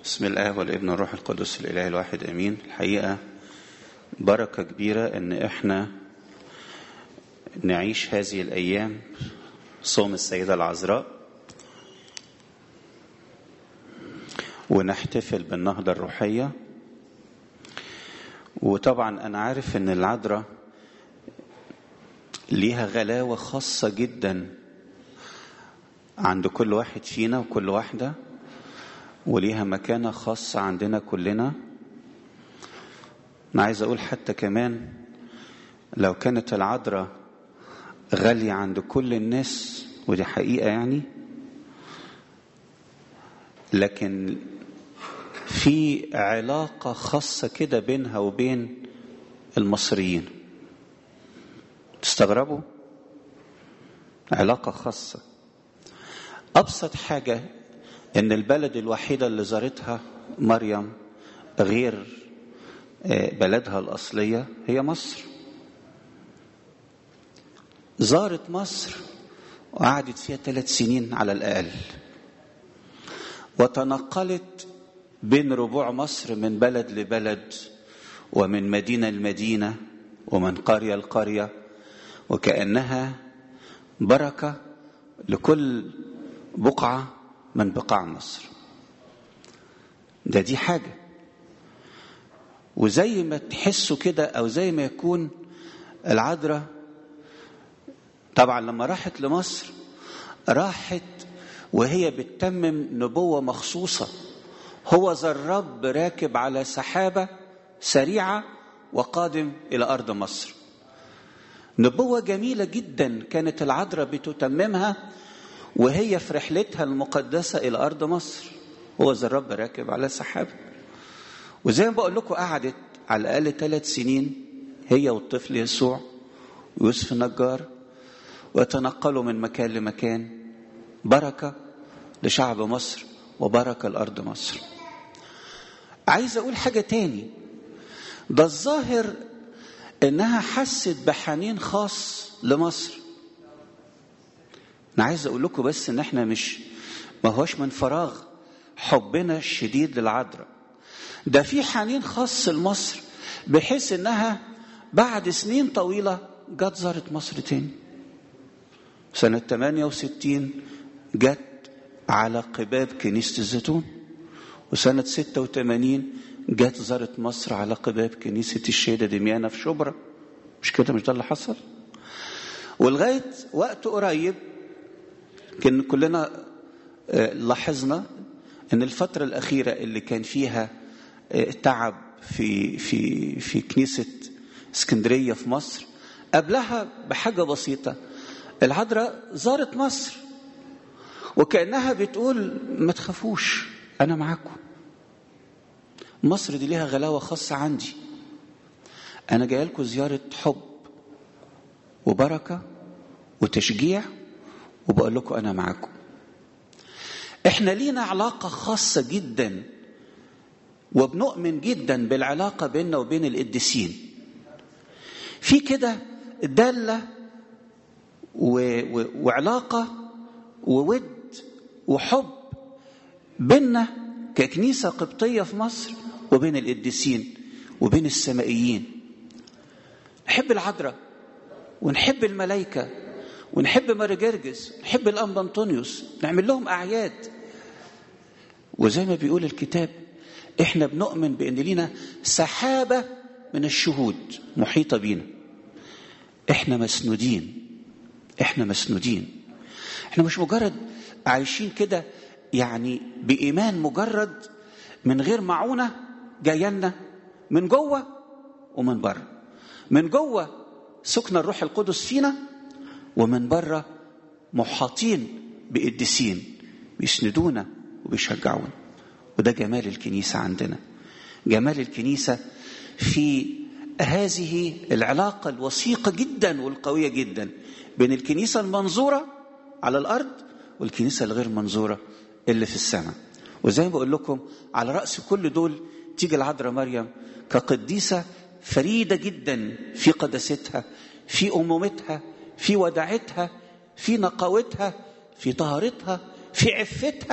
بسم الله والابن والروح القدس الاله الواحد امين الحقيقه بركه كبيره ان احنا نعيش هذه الايام صوم السيده العذراء ونحتفل بالنهضه الروحيه وطبعا انا عارف ان العذراء ليها غلاوه خاصه جدا عند كل واحد فينا وكل واحده وليها مكانة خاصة عندنا كلنا أنا عايز أقول حتى كمان لو كانت العذراء غالية عند كل الناس ودي حقيقة يعني لكن في علاقة خاصة كده بينها وبين المصريين تستغربوا علاقة خاصة أبسط حاجة ان البلد الوحيده اللي زارتها مريم غير بلدها الاصليه هي مصر زارت مصر وقعدت فيها ثلاث سنين على الاقل وتنقلت بين ربوع مصر من بلد لبلد ومن مدينه لمدينه ومن قريه لقريه وكانها بركه لكل بقعه من بقاع مصر ده دي حاجة وزي ما تحسوا كده أو زي ما يكون العذراء طبعا لما راحت لمصر راحت وهي بتتمم نبوة مخصوصة هو ذا الرب راكب على سحابة سريعة وقادم إلى أرض مصر نبوة جميلة جدا كانت العذراء بتتممها وهي في رحلتها المقدسة إلى أرض مصر هو ذا الرب راكب على سحاب وزي ما بقول لكم قعدت على الأقل ثلاث سنين هي والطفل يسوع ويوسف النجار ويتنقلوا من مكان لمكان بركة لشعب مصر وبركة لأرض مصر عايز أقول حاجة تاني ده الظاهر إنها حست بحنين خاص لمصر انا عايز اقول لكم بس ان احنا مش ما هوش من فراغ حبنا الشديد للعذراء ده في حنين خاص لمصر بحيث انها بعد سنين طويلة جت زارت مصر تاني سنة 68 جت على قباب كنيسة الزيتون وسنة 86 جت زارت مصر على قباب كنيسة الشهيدة دميانة في شبرا مش كده مش ده اللي حصل ولغاية وقت قريب كان كلنا لاحظنا ان الفتره الاخيره اللي كان فيها تعب في في في كنيسه اسكندريه في مصر قبلها بحاجه بسيطه العذراء زارت مصر وكانها بتقول ما تخافوش انا معاكم مصر دي ليها غلاوه خاصه عندي انا جاي لكم زياره حب وبركه وتشجيع وبقول لكم انا معاكم احنا لينا علاقه خاصه جدا وبنؤمن جدا بالعلاقه بيننا وبين القديسين في كده داله و... و... وعلاقه وود وحب بيننا ككنيسه قبطيه في مصر وبين القديسين وبين السمائيين نحب العذراء ونحب الملائكه ونحب ماري جرجس نحب الأنبا أنطونيوس نعمل لهم أعياد وزي ما بيقول الكتاب احنا بنؤمن بأن لينا سحابة من الشهود محيطة بينا احنا مسنودين احنا مسنودين احنا مش مجرد عايشين كده يعني بإيمان مجرد من غير معونة جاينا من جوه ومن بره من جوه سكن الروح القدس فينا ومن بره محاطين بقديسين بيسندونا وبيشجعونا وده جمال الكنيسة عندنا جمال الكنيسة في هذه العلاقة الوثيقة جدا والقوية جدا بين الكنيسة المنظورة على الأرض والكنيسة الغير منظورة اللي في السماء وزي ما بقول لكم على رأس كل دول تيجي العذراء مريم كقديسة فريدة جدا في قداستها في أمومتها في وداعتها في نقاوتها في طهارتها في عفتها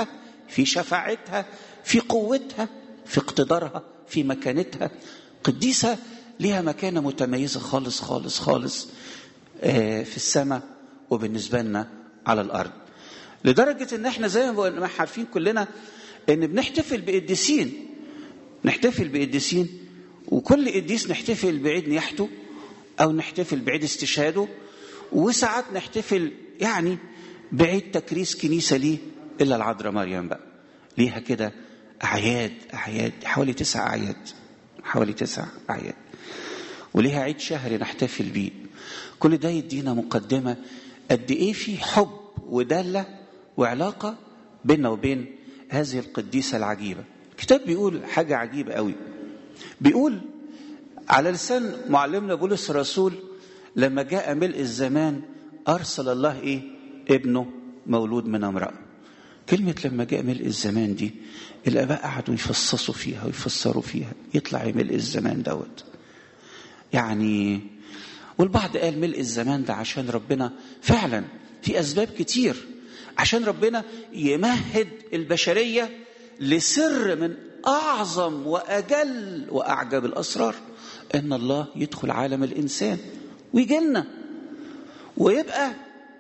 في شفاعتها في قوتها في اقتدارها في مكانتها قديسة ليها مكانة متميزة خالص خالص خالص في السماء وبالنسبة لنا على الأرض لدرجة ان احنا زي ما عارفين كلنا ان بنحتفل بقديسين نحتفل بقديسين وكل قديس نحتفل بعيد نياحته او نحتفل بعيد استشهاده وساعات نحتفل يعني بعيد تكريس كنيسه ليه الا العذراء مريم بقى ليها كده اعياد اعياد حوالي تسع اعياد حوالي تسع اعياد وليها عيد شهري نحتفل بيه كل ده يدينا مقدمه قد ايه في حب وداله وعلاقه بيننا وبين هذه القديسه العجيبه الكتاب بيقول حاجه عجيبه قوي بيقول على لسان معلمنا بولس الرسول لما جاء ملء الزمان ارسل الله ايه ابنه مولود من امراه كلمه لما جاء ملء الزمان دي الاباء قعدوا يفصصوا فيها ويفسروا فيها يطلع ملء الزمان دوت يعني والبعض قال ملء الزمان ده عشان ربنا فعلا في اسباب كتير عشان ربنا يمهد البشريه لسر من اعظم واجل واعجب الاسرار ان الله يدخل عالم الانسان ويجي لنا ويبقى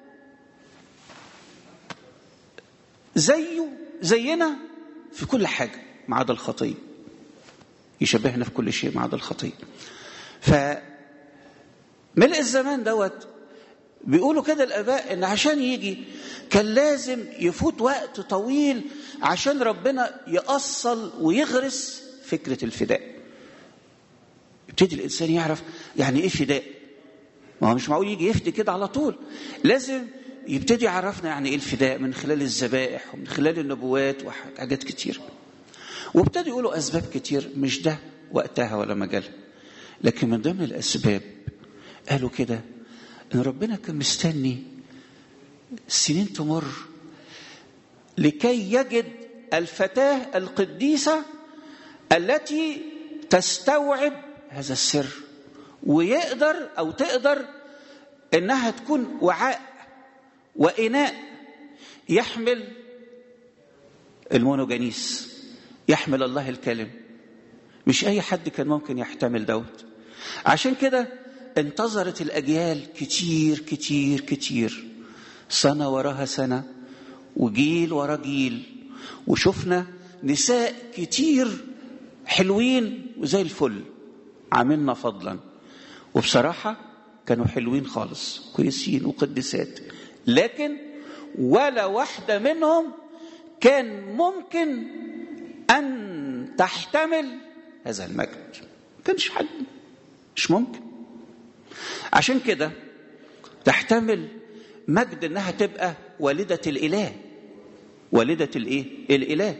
زيه زينا في كل حاجه ما عدا الخطيه يشبهنا في كل شيء ما عدا الخطيه ف ملء الزمان دوت بيقولوا كده الاباء ان عشان يجي كان لازم يفوت وقت طويل عشان ربنا يأصل ويغرس فكرة الفداء يبتدي الإنسان يعرف يعني إيه فداء ما هو مش معقول يجي يفدي كده على طول لازم يبتدي يعرفنا يعني إيه الفداء من خلال الذبائح ومن خلال النبوات وحاجات كتير وابتدوا يقولوا أسباب كتير مش ده وقتها ولا مجالها لكن من ضمن الأسباب قالوا كده إن ربنا كان مستني السنين تمر لكي يجد الفتاة القديسة التي تستوعب هذا السر ويقدر أو تقدر إنها تكون وعاء وإناء يحمل المونوجانيس يحمل الله الكلم مش أي حد كان ممكن يحتمل دوت عشان كده انتظرت الأجيال كتير كتير كتير سنة وراها سنة وجيل ورا جيل وشفنا نساء كتير حلوين وزي الفل عاملنا فضلا وبصراحة كانوا حلوين خالص كويسين وقدسات لكن ولا واحدة منهم كان ممكن أن تحتمل هذا المجد كانش حد مش ممكن عشان كده تحتمل مجد انها تبقى والده الاله والده الايه الاله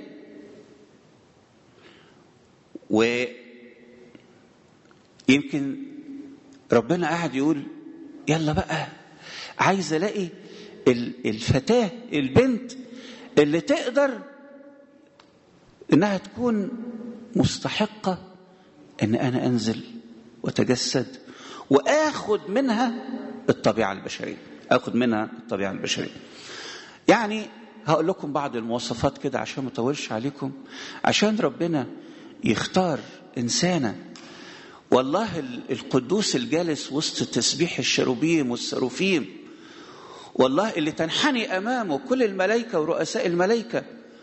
ويمكن ربنا قاعد يقول يلا بقى عايز الاقي الفتاه البنت اللي تقدر انها تكون مستحقه ان انا انزل واتجسد واخد منها الطبيعه البشريه اخد منها الطبيعه البشريه يعني هقول لكم بعض المواصفات كده عشان ما اطولش عليكم عشان ربنا يختار انسانه والله القدوس الجالس وسط تسبيح الشروبيم والسروفيم والله اللي تنحني امامه كل الملائكه ورؤساء الملائكه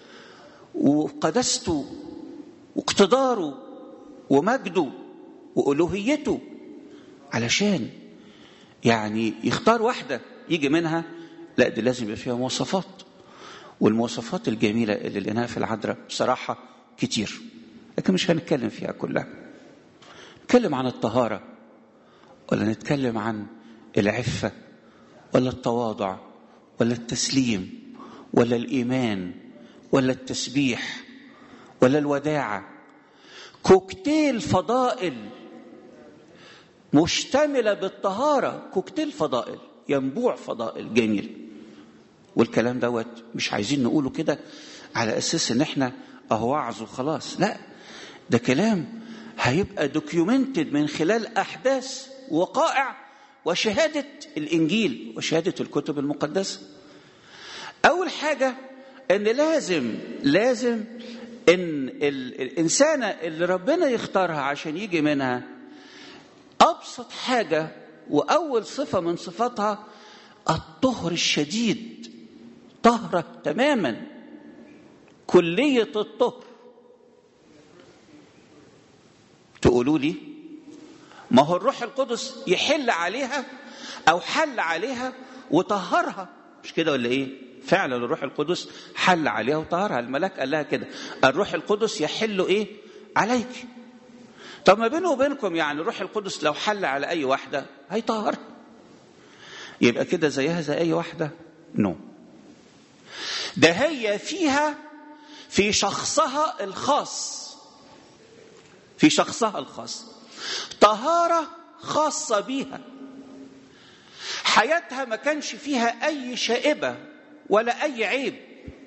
وقدسته واقتداره ومجده والوهيته علشان يعني يختار واحده يجي منها لا دي لازم يبقى فيها مواصفات والمواصفات الجميله اللي لقيناها في العذراء بصراحه كتير لكن مش هنتكلم فيها كلها نتكلم عن الطهاره ولا نتكلم عن العفه ولا التواضع ولا التسليم ولا الايمان ولا التسبيح ولا الوداعه كوكتيل فضائل مشتمله بالطهاره كوكتيل فضائل ينبوع فضائل جميل والكلام دوت مش عايزين نقوله كده على اساس ان احنا اهو وعظ وخلاص لا ده كلام هيبقى دوكيومنتد من خلال احداث وقائع وشهاده الانجيل وشهاده الكتب المقدسه اول حاجه ان لازم لازم ان ال- الانسانه اللي ربنا يختارها عشان يجي منها ابسط حاجه واول صفه من صفاتها الطهر الشديد طهره تماما كليه الطهر تقولوا لي ما هو الروح القدس يحل عليها او حل عليها وطهرها مش كده ولا ايه فعلا الروح القدس حل عليها وطهرها الملاك قال لها كده الروح القدس يحل ايه عليك طب ما بينه وبينكم يعني الروح القدس لو حل على اي واحده هيطهرها يبقى كده زيها زي اي واحده نو no. ده هي فيها في شخصها الخاص في شخصها الخاص طهارة خاصة بيها حياتها ما كانش فيها أي شائبة ولا أي عيب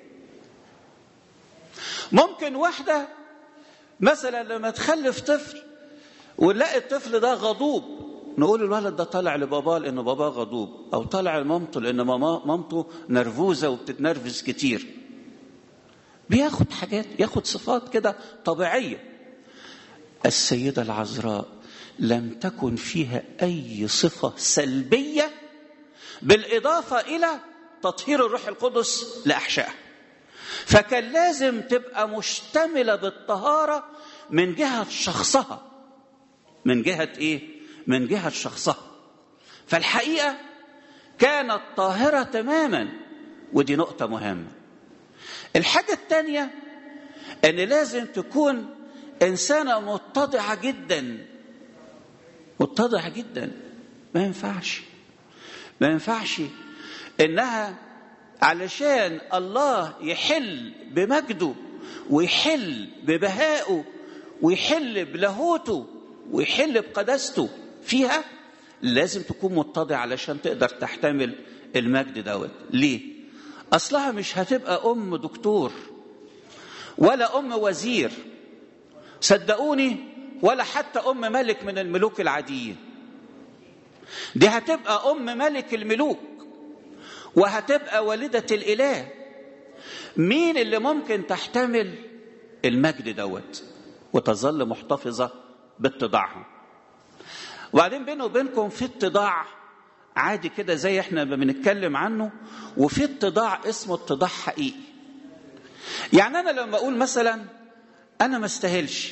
ممكن واحدة مثلا لما تخلف طفل ونلاقي الطفل ده غضوب نقول الولد ده طالع لباباه لأن باباه غضوب أو طالع لمامته لأن ماما مامته نرفوزة وبتتنرفز كتير بياخد حاجات ياخد صفات كده طبيعيه السيدة العذراء لم تكن فيها أي صفة سلبية بالإضافة إلى تطهير الروح القدس لأحشائها فكان لازم تبقى مشتملة بالطهارة من جهة شخصها من جهة إيه؟ من جهة شخصها فالحقيقة كانت طاهرة تماما ودي نقطة مهمة الحاجة الثانية أن لازم تكون إنسانة متضعة جدا متضعة جدا ما ينفعش ما ينفعش إنها علشان الله يحل بمجده ويحل ببهائه ويحل بلاهوته ويحل بقداسته فيها لازم تكون متضعة علشان تقدر تحتمل المجد دوت ليه؟ أصلها مش هتبقى أم دكتور ولا أم وزير صدقوني ولا حتى أم ملك من الملوك العاديين دي هتبقى أم ملك الملوك وهتبقى والدة الإله مين اللي ممكن تحتمل المجد دوت وتظل محتفظة باتضاعها وبعدين بينه وبينكم في اتضاع عادي كده زي احنا بنتكلم عنه وفي اتضاع اسمه اتضاع حقيقي يعني انا لما اقول مثلا انا ما استاهلش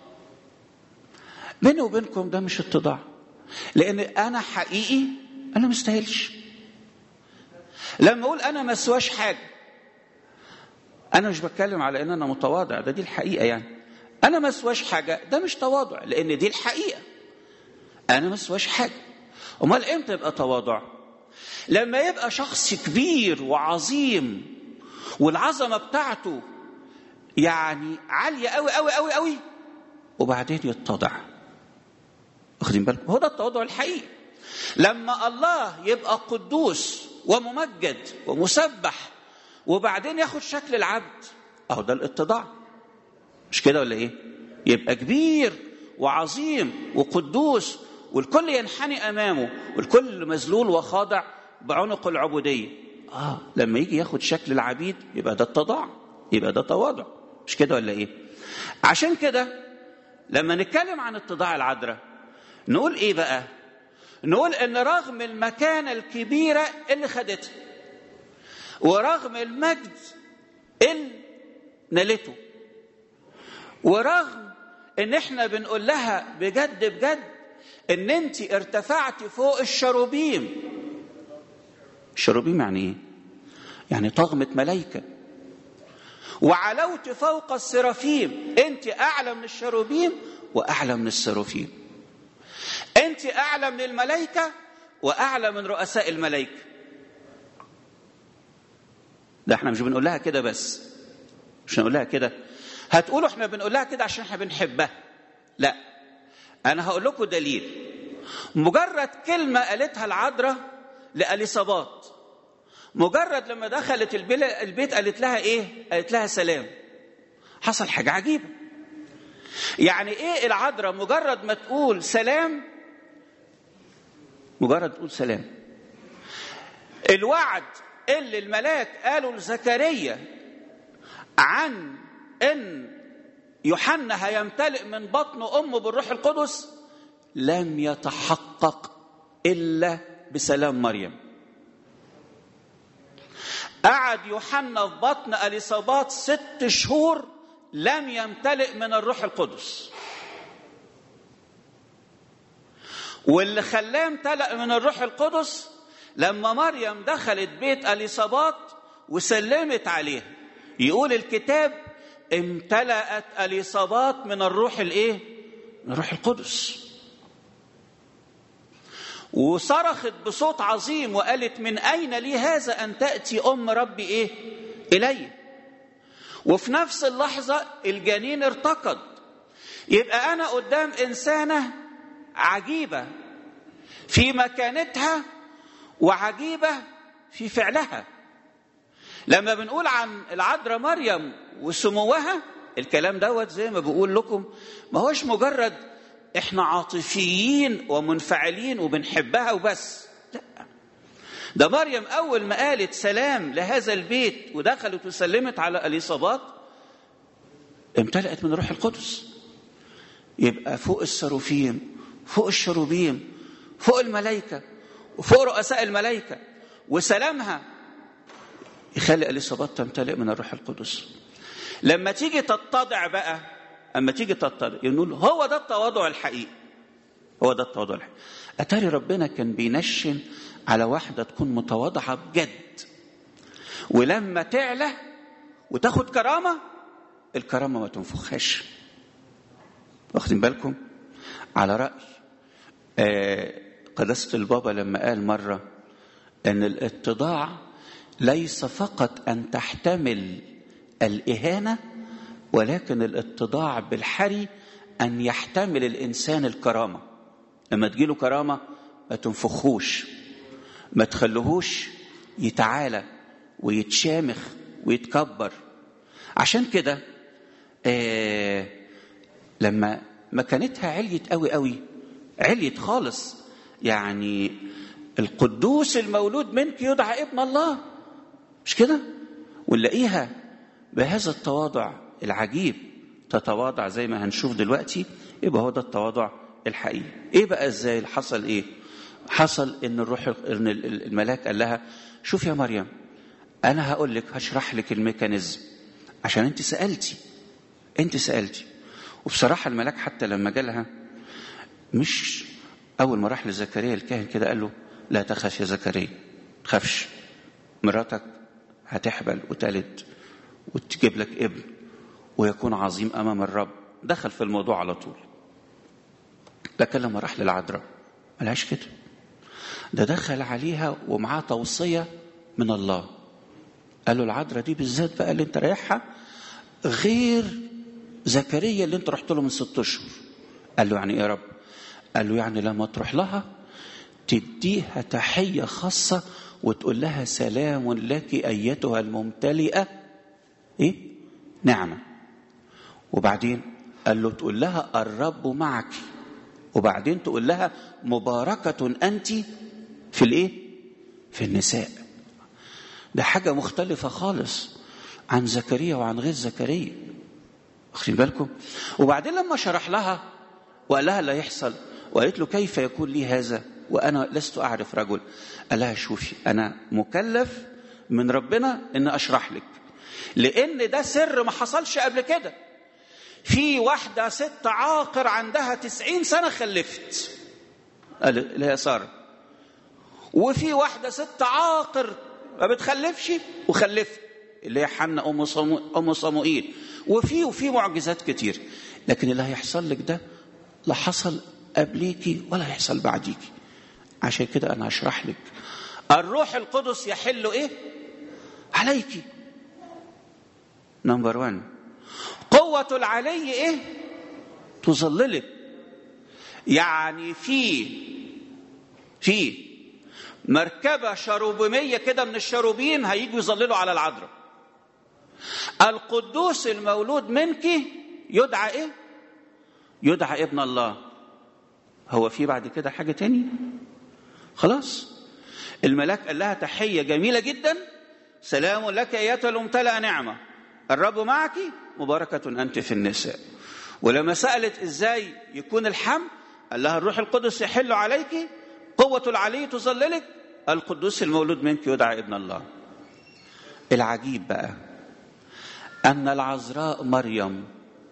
بيني وبينكم ده مش اتضاع لان انا حقيقي انا ما استاهلش لما اقول انا ما اسواش حاجه انا مش بتكلم على ان انا متواضع ده دي الحقيقه يعني انا ما اسواش حاجه ده مش تواضع لان دي الحقيقه انا ما اسواش حاجه امال امتى يبقى تواضع لما يبقى شخص كبير وعظيم والعظمه بتاعته يعني عاليه قوي قوي قوي قوي وبعدين يتضع واخدين بالكم هو ده التواضع الحقيقي لما الله يبقى قدوس وممجد ومسبح وبعدين ياخد شكل العبد اهو ده الاتضاع مش كده ولا ايه يبقى كبير وعظيم وقدوس والكل ينحني امامه والكل مذلول وخاضع بعنق العبوديه اه لما يجي ياخد شكل العبيد يبقى ده اتضاع يبقى ده تواضع مش كده ولا ايه عشان كده لما نتكلم عن اتضاع العذراء نقول ايه بقى نقول ان رغم المكانه الكبيره اللي خدتها ورغم المجد اللي نالته ورغم ان احنا بنقول لها بجد بجد ان انت ارتفعتي فوق الشروبيم الشروبيم يعني ايه يعني طغمة ملايكة وعلوت فوق السرافيم انت اعلى من الشروبيم واعلى من السرافيم انت اعلى من الملائكة واعلى من رؤساء الملائكة ده احنا مش بنقول لها كده بس مش هنقول لها كده هتقولوا احنا بنقول لها كده عشان احنا بنحبها لا انا هقول لكم دليل مجرد كلمه قالتها العذراء لاليصابات مجرد لما دخلت البيت قالت لها ايه قالت لها سلام حصل حاجه عجيبه يعني ايه العذراء مجرد ما تقول سلام مجرد تقول سلام الوعد اللي الملاك قالوا لزكريا عن ان يوحنا هيمتلئ من بطن امه بالروح القدس لم يتحقق الا بسلام مريم قعد يوحنا في بطن اليصابات ست شهور لم يمتلئ من الروح القدس واللي خلاه امتلأ من الروح القدس لما مريم دخلت بيت اليصابات وسلمت عليه يقول الكتاب امتلأت اليصابات من الروح الايه من الروح القدس وصرخت بصوت عظيم وقالت من اين لي هذا ان تاتي ام ربي ايه الي وفي نفس اللحظه الجنين ارتقد يبقى انا قدام انسانه عجيبه في مكانتها وعجيبه في فعلها لما بنقول عن العذراء مريم وسموها الكلام دوت زي ما بقول لكم ما هوش مجرد احنا عاطفيين ومنفعلين وبنحبها وبس لا ده مريم اول ما قالت سلام لهذا البيت ودخلت وسلمت على اليصابات امتلأت من روح القدس يبقى فوق السروفيم فوق الشروبيم فوق الملائكه وفوق رؤساء الملائكه وسلامها يخلي اليصابات تمتلئ من الروح القدس لما تيجي تتضع بقى اما تيجي تتضع يقول هو ده التواضع الحقيقي هو ده التواضع الحقيقي اتاري ربنا كان بينشن على واحده تكون متواضعه بجد ولما تعلى وتاخد كرامه الكرامه ما تنفخهاش واخدين بالكم على راي آه قداسه البابا لما قال مره ان الاتضاع ليس فقط ان تحتمل الاهانه ولكن الاتضاع بالحري ان يحتمل الانسان الكرامه لما تجيله كرامه ما تنفخوش ما تخلوهوش يتعالى ويتشامخ ويتكبر عشان كده آه لما مكانتها عليت قوي قوي عليت خالص يعني القدوس المولود منك يدعى ابن الله مش كده ونلاقيها بهذا التواضع العجيب تتواضع زي ما هنشوف دلوقتي يبقى هو ده التواضع الحقيقي ايه بقى ازاي حصل ايه حصل ان الروح ان الملاك قال لها شوف يا مريم انا هقول لك هشرح لك الميكانيزم عشان انت سالتي انت سالتي وبصراحه الملاك حتى لما جالها مش اول ما راح لزكريا الكاهن كده قال له لا تخاف يا زكريا تخافش مراتك هتحبل وتلد وتجيب لك ابن ويكون عظيم امام الرب دخل في الموضوع على طول لكن لما راح للعذراء ملهاش كده ده دخل عليها ومعاه توصيه من الله قال له العذراء دي بالذات بقى اللي انت رايحها غير زكريا اللي انت رحت له من ست اشهر قال له يعني ايه يا رب قال له يعني لما تروح لها تديها تحيه خاصه وتقول لها سلام لك ايتها الممتلئه ايه نعمه وبعدين قال له تقول لها الرب معك وبعدين تقول لها مباركه انت في الايه في النساء ده حاجه مختلفه خالص عن زكريا وعن غير زكريا واخدين بالكم وبعدين لما شرح لها وقال لها لا يحصل وقالت له كيف يكون لي هذا وانا لست اعرف رجل قال لها شوفي انا مكلف من ربنا ان اشرح لك لان ده سر ما حصلش قبل كده في واحدة ست عاقر عندها تسعين سنة خلفت قال اللي هي سارة وفي واحدة ست عاقر ما بتخلفش وخلفت اللي هي حنة أم, صمو... أم صموئيل وفي وفي معجزات كتير لكن اللي هيحصل لك ده لا حصل قبليكي ولا هيحصل بعديكي عشان كده أنا هشرح لك الروح القدس يحل إيه عليكي نمبر 1 قوة العلي إيه تظللك يعني في في مركبة شروبيمية كده من الشروبيم هيجوا يظللوا على العذراء القدوس المولود منك يدعى ايه يدعى ابن الله هو في بعد كده حاجة تاني خلاص الملاك قال لها تحية جميلة جدا سلام لك ايتها الممتلئة نعمة الرب معك مباركة أنت في النساء ولما سألت إزاي يكون الحمل قال لها الروح القدس يحل عليك قوة العلي تظللك القدوس المولود منك يدعى ابن الله العجيب بقى أن العذراء مريم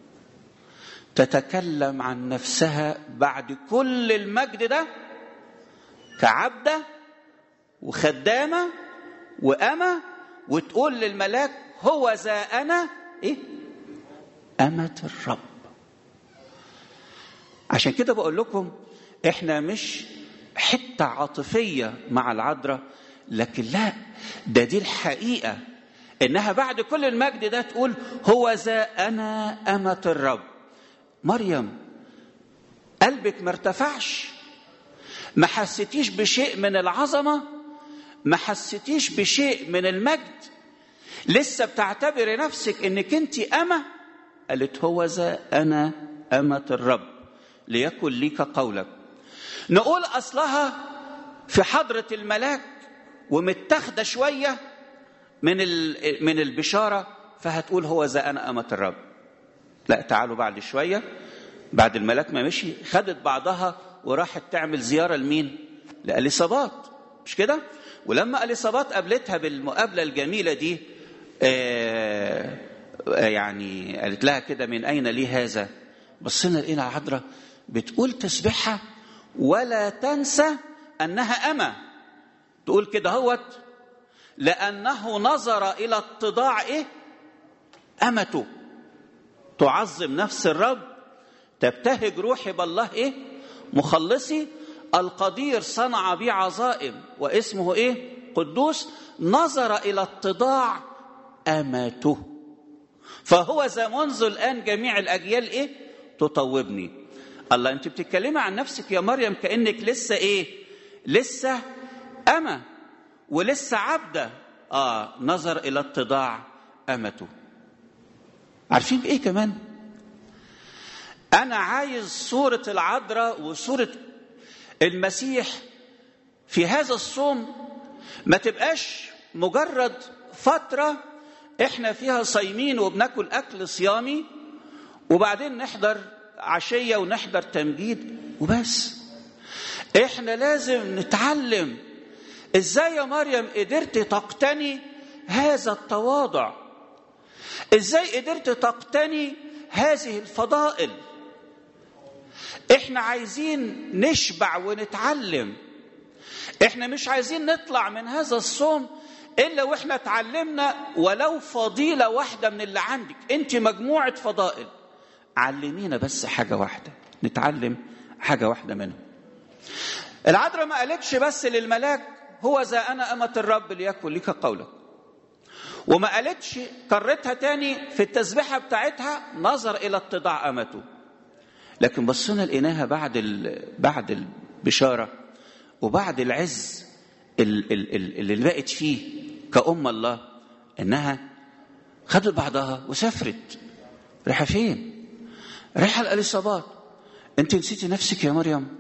تتكلم عن نفسها بعد كل المجد ده كعبدة وخدامة وأمة وتقول للملاك هو ذا أنا إيه؟ أمة الرب عشان كده بقول لكم إحنا مش حتة عاطفية مع العذراء لكن لا ده دي الحقيقة إنها بعد كل المجد ده تقول هو ذا أنا أمة الرب مريم قلبك ما ارتفعش ما حسيتيش بشيء من العظمة ما حسيتيش بشيء من المجد لسه بتعتبري نفسك انك انت أمة قالت هو ذا أنا أمة الرب ليكن ليك قولك نقول أصلها في حضرة الملاك ومتاخدة شوية من من البشارة فهتقول هو ذا أنا أمة الرب لا تعالوا بعد شوية بعد الملاك ما مشي خدت بعضها وراحت تعمل زيارة لمين لأليصابات مش كده ولما أليصابات قابلتها بالمقابلة الجميلة دي آه يعني قالت لها كده من أين لي هذا بصينا لقينا عذراء بتقول تسبحها ولا تنسى أنها أمة تقول كده هوت لأنه نظر إلى اتضاع إيه أمته تعظم نفس الرب تبتهج روحي بالله إيه مخلصي القدير صنع بي عظائم واسمه إيه قدوس نظر إلى اتضاع أمته فهو ذا منذ الآن جميع الأجيال إيه تطوبني الله أنت بتتكلمي عن نفسك يا مريم كأنك لسه إيه لسه أمة ولسه عبدة آه نظر إلى اتضاع أمته عارفين إيه كمان أنا عايز صورة العذراء وصورة المسيح في هذا الصوم ما تبقاش مجرد فترة احنا فيها صايمين وبناكل أكل صيامي وبعدين نحضر عشية ونحضر تمجيد وبس احنا لازم نتعلم ازاي يا مريم قدرت تقتني هذا التواضع ازاي قدرت تقتني هذه الفضائل احنا عايزين نشبع ونتعلم احنا مش عايزين نطلع من هذا الصوم الا واحنا اتعلمنا ولو فضيله واحده من اللي عندك انت مجموعه فضائل علمينا بس حاجه واحده نتعلم حاجه واحده منهم العذراء ما قالتش بس للملاك هو ذا انا امه الرب ليكن لك قولك وما قالتش كررتها تاني في التسبيحه بتاعتها نظر الى اتضاع امته لكن بصينا لقيناها بعد بعد البشاره وبعد العز اللي بقت فيه كأم الله انها خدت بعضها وسافرت رايحه فين؟ رايحه الاليصابات انت نسيتي نفسك يا مريم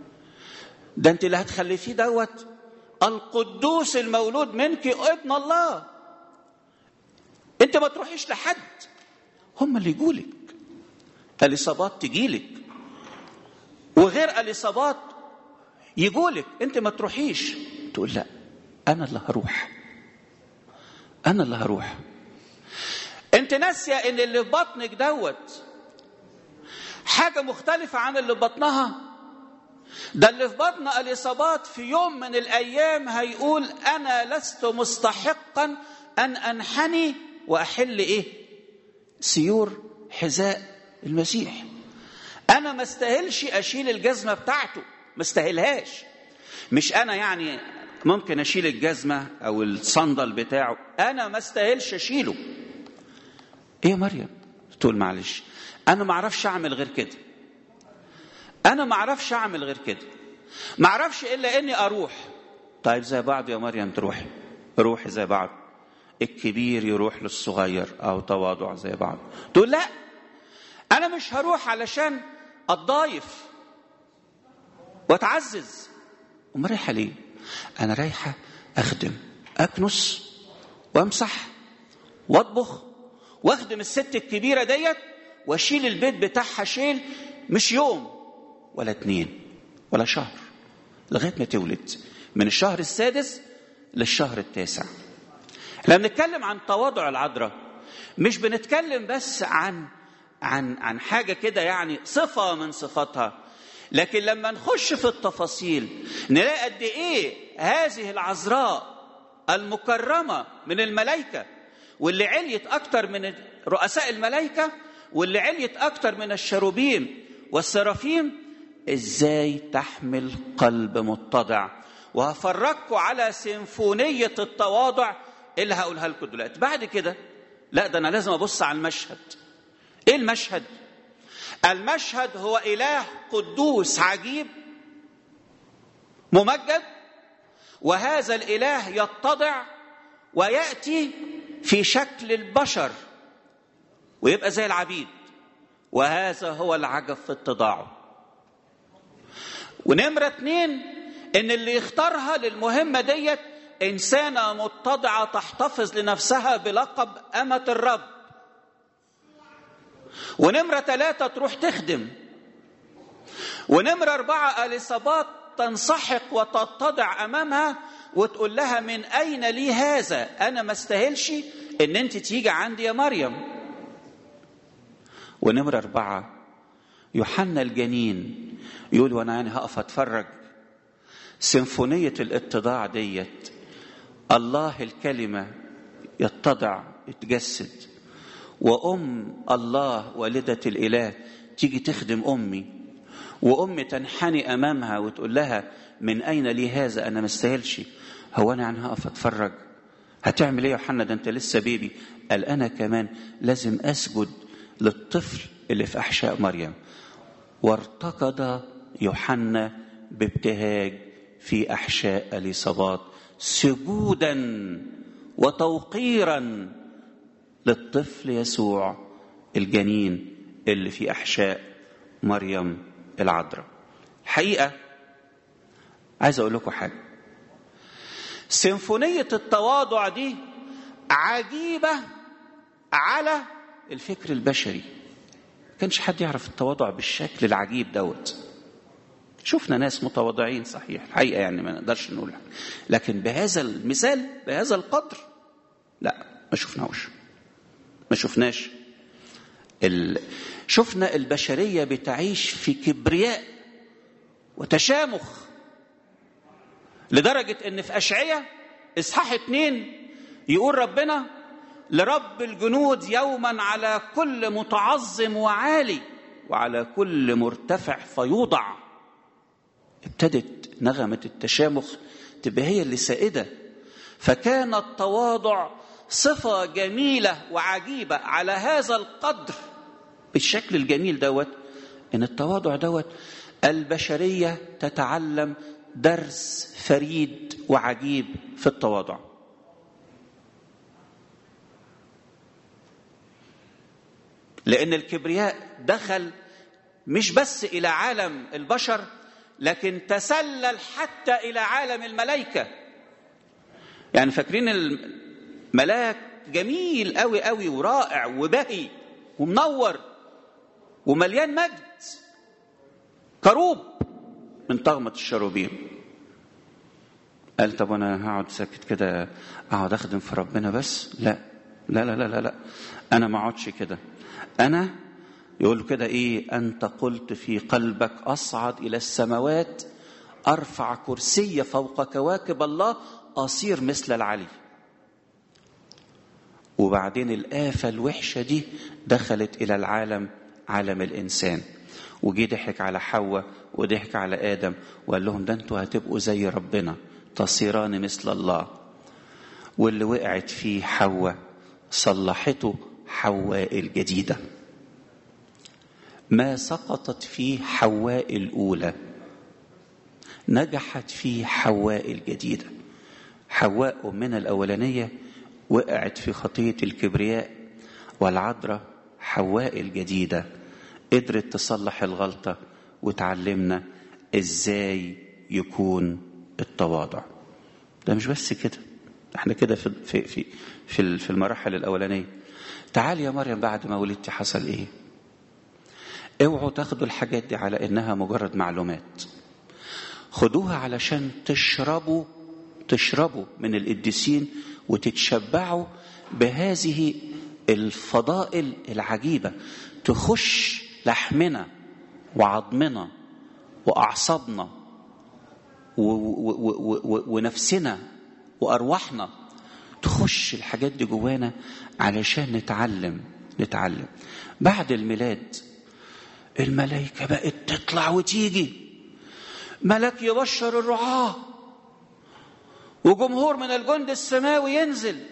ده انت اللي هتخلفيه دوت القدوس المولود منك ابن الله انت ما تروحيش لحد هم اللي يجولك اليصابات تجيلك وغير اليصابات يجولك انت ما تروحيش تقول لا انا اللي هروح انا اللي هروح انت ناسيه ان اللي في بطنك دوت حاجه مختلفه عن اللي في بطنها ده اللي في بطن اليصابات في يوم من الايام هيقول انا لست مستحقا ان انحني واحل ايه سيور حذاء المسيح انا ما استاهلش اشيل الجزمه بتاعته ما استاهلهاش مش انا يعني ممكن اشيل الجزمه او الصندل بتاعه انا ما استاهلش اشيله ايه يا مريم تقول معلش انا ما اعرفش اعمل غير كده انا ما اعرفش اعمل غير كده ما اعرفش الا اني اروح طيب زي بعض يا مريم تروحي روحي زي بعض الكبير يروح للصغير او تواضع زي بعض تقول لا انا مش هروح علشان اتضايف واتعزز امال رايحه ليه انا رايحه اخدم اكنس وامسح واطبخ واخدم الست الكبيرة ديت واشيل البيت بتاعها شيل مش يوم ولا اتنين ولا شهر لغاية ما تولد من الشهر السادس للشهر التاسع احنا بنتكلم عن تواضع العذراء مش بنتكلم بس عن عن عن حاجة كده يعني صفة من صفاتها لكن لما نخش في التفاصيل نلاقي قد ايه هذه العذراء المكرمة من الملائكة واللي عليت أكتر من رؤساء الملائكة واللي عليت أكتر من الشروبيم والسرافيم إزاي تحمل قلب متضع وهفرجكم على سيمفونية التواضع اللي هقولها لكم دلوقتي بعد كده لا ده أنا لازم أبص على المشهد إيه المشهد؟ المشهد هو إله قدوس عجيب ممجد وهذا الاله يتضع وياتي في شكل البشر ويبقى زي العبيد وهذا هو العجب في اتضاعه ونمرة اتنين ان اللي يختارها للمهمة ديت انسانة متضعة تحتفظ لنفسها بلقب أمة الرب ونمرة ثلاثة تروح تخدم ونمرة أربعة اليصابات تنسحق وتتضع امامها وتقول لها من اين لي هذا انا ما استاهلش ان انت تيجي عندي يا مريم ونمرة أربعة يوحنا الجنين يقول وأنا يعني هقف أتفرج سيمفونية الاتضاع ديت الله الكلمة يتضع يتجسد وأم الله والدة الإله تيجي تخدم أمي وأم تنحني أمامها وتقول لها من أين لي هذا أنا ما استاهلش هو أنا يعني هقف أتفرج هتعمل إيه يا يوحنا ده أنت لسه بيبي قال أنا كمان لازم أسجد للطفل اللي في أحشاء مريم وارتقد يوحنا بابتهاج في أحشاء اليصابات سجودا وتوقيرا للطفل يسوع الجنين اللي في أحشاء مريم العذراء الحقيقة عايز أقول لكم حاجة سيمفونية التواضع دي عجيبة على الفكر البشري كانش حد يعرف التواضع بالشكل العجيب دوت شفنا ناس متواضعين صحيح الحقيقة يعني ما نقدرش نقول لكن بهذا المثال بهذا القدر لا ما شفناهوش ما شفناش ال... شفنا البشرية بتعيش في كبرياء وتشامخ لدرجة ان في أشعية إصحاح اتنين يقول ربنا لرب الجنود يوما على كل متعظم وعالي وعلى كل مرتفع فيوضع ابتدت نغمة التشامخ تبقى هي اللي سائدة فكان التواضع صفة جميلة وعجيبة على هذا القدر بالشكل الجميل دوت ان التواضع دوت البشرية تتعلم درس فريد وعجيب في التواضع لأن الكبرياء دخل مش بس إلى عالم البشر لكن تسلل حتى إلى عالم الملائكة يعني فاكرين الملاك جميل قوي قوي ورائع وبهي ومنور ومليان مجد كروب من طغمة الشروبيم قال طب انا هقعد ساكت كده اقعد اخدم في ربنا بس لا لا لا لا لا, لا. انا ما اقعدش كده انا يقول كده ايه انت قلت في قلبك اصعد الى السماوات ارفع كرسي فوق كواكب الله اصير مثل العلي وبعدين الآفة الوحشة دي دخلت إلى العالم عالم الإنسان وجي ضحك على حواء وضحك على آدم وقال لهم ده انتوا هتبقوا زي ربنا تصيران مثل الله واللي وقعت فيه حواء صلحته حواء الجديدة ما سقطت فيه حواء الأولى نجحت فيه حواء الجديدة حواء أمنا الأولانية وقعت في خطية الكبرياء والعذراء حواء الجديدة قدرت تصلح الغلطة وتعلمنا ازاي يكون التواضع ده مش بس كده احنا كده في في في في المراحل الاولانيه تعالي يا مريم بعد ما ولدتي حصل ايه اوعوا تاخدوا الحاجات دي على انها مجرد معلومات خدوها علشان تشربوا تشربوا من القديسين وتتشبعوا بهذه الفضائل العجيبة تخش لحمنا وعظمنا وأعصابنا ونفسنا وأرواحنا تخش الحاجات دي جوانا علشان نتعلم نتعلم بعد الميلاد الملائكة بقت تطلع وتيجي ملك يبشر الرعاة وجمهور من الجند السماوي ينزل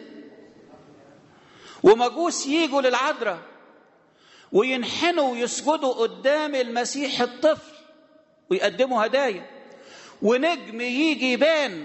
ومجوس يجوا للعذراء وينحنوا ويسجدوا قدام المسيح الطفل ويقدموا هدايا ونجم يجي يبان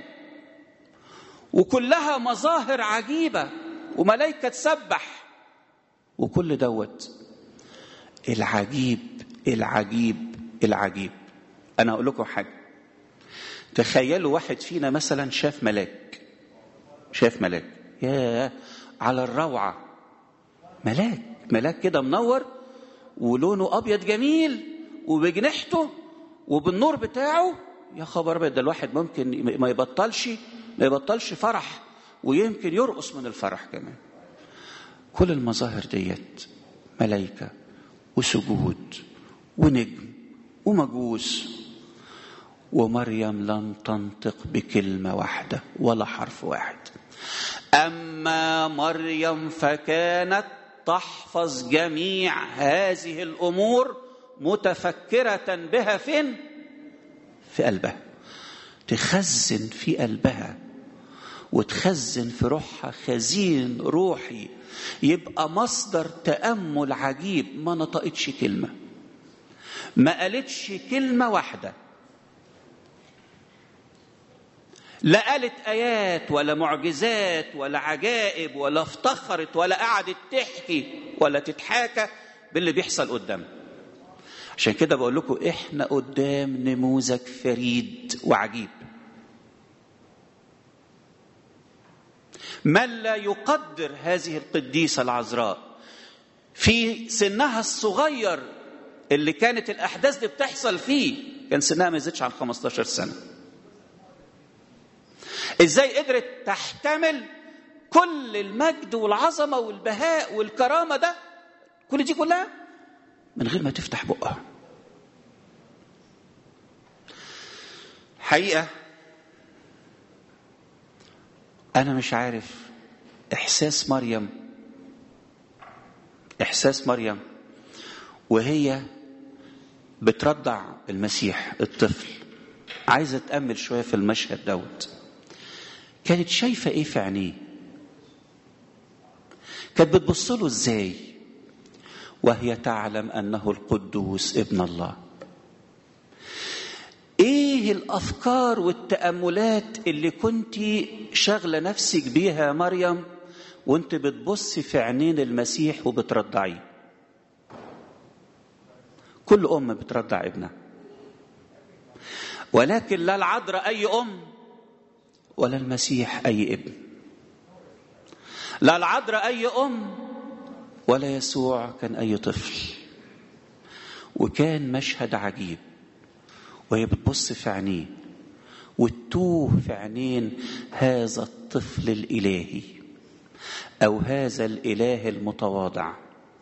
وكلها مظاهر عجيبة وملائكة تسبح وكل دوت العجيب العجيب العجيب أنا أقول لكم حاجة تخيلوا واحد فينا مثلا شاف ملاك شاف ملاك ياه على الروعة ملاك ملاك كده منور ولونه أبيض جميل وبجنحته وبالنور بتاعه يا خبر أبيض ده الواحد ممكن ما يبطلش ما يبطلش فرح ويمكن يرقص من الفرح كمان كل المظاهر ديت ملائكة وسجود ونجم ومجوس ومريم لم تنطق بكلمة واحدة ولا حرف واحد أما مريم فكانت تحفظ جميع هذه الأمور متفكرة بها فين؟ في قلبها تخزن في قلبها وتخزن في روحها خزين روحي يبقى مصدر تأمل عجيب ما نطقتش كلمة ما قالتش كلمة واحدة لا قالت آيات ولا معجزات ولا عجائب ولا افتخرت ولا قعدت تحكي ولا تتحاكى باللي بيحصل قدامها عشان كده بقول لكم احنا قدام نموذج فريد وعجيب من لا يقدر هذه القديسة العذراء في سنها الصغير اللي كانت الأحداث دي بتحصل فيه كان سنها ما يزيدش عن 15 سنة ازاي قدرت تحتمل كل المجد والعظمة والبهاء والكرامة ده كل دي كلها من غير ما تفتح بقها حقيقة أنا مش عارف إحساس مريم إحساس مريم وهي بترضع المسيح الطفل عايزة تأمل شوية في المشهد دوت كانت شايفة إيه في عينيه كانت بتبص له إزاي وهي تعلم أنه القدوس ابن الله ايه الافكار والتاملات اللي كنت شاغله نفسك بيها يا مريم وانت بتبصي في عينين المسيح وبترضعيه كل ام بترضع ابنها ولكن لا العذراء اي ام ولا المسيح اي ابن لا العذراء اي ام ولا يسوع كان اي طفل وكان مشهد عجيب وهي بتبص في عينيه وتتوه في عينين هذا الطفل الالهي او هذا الاله المتواضع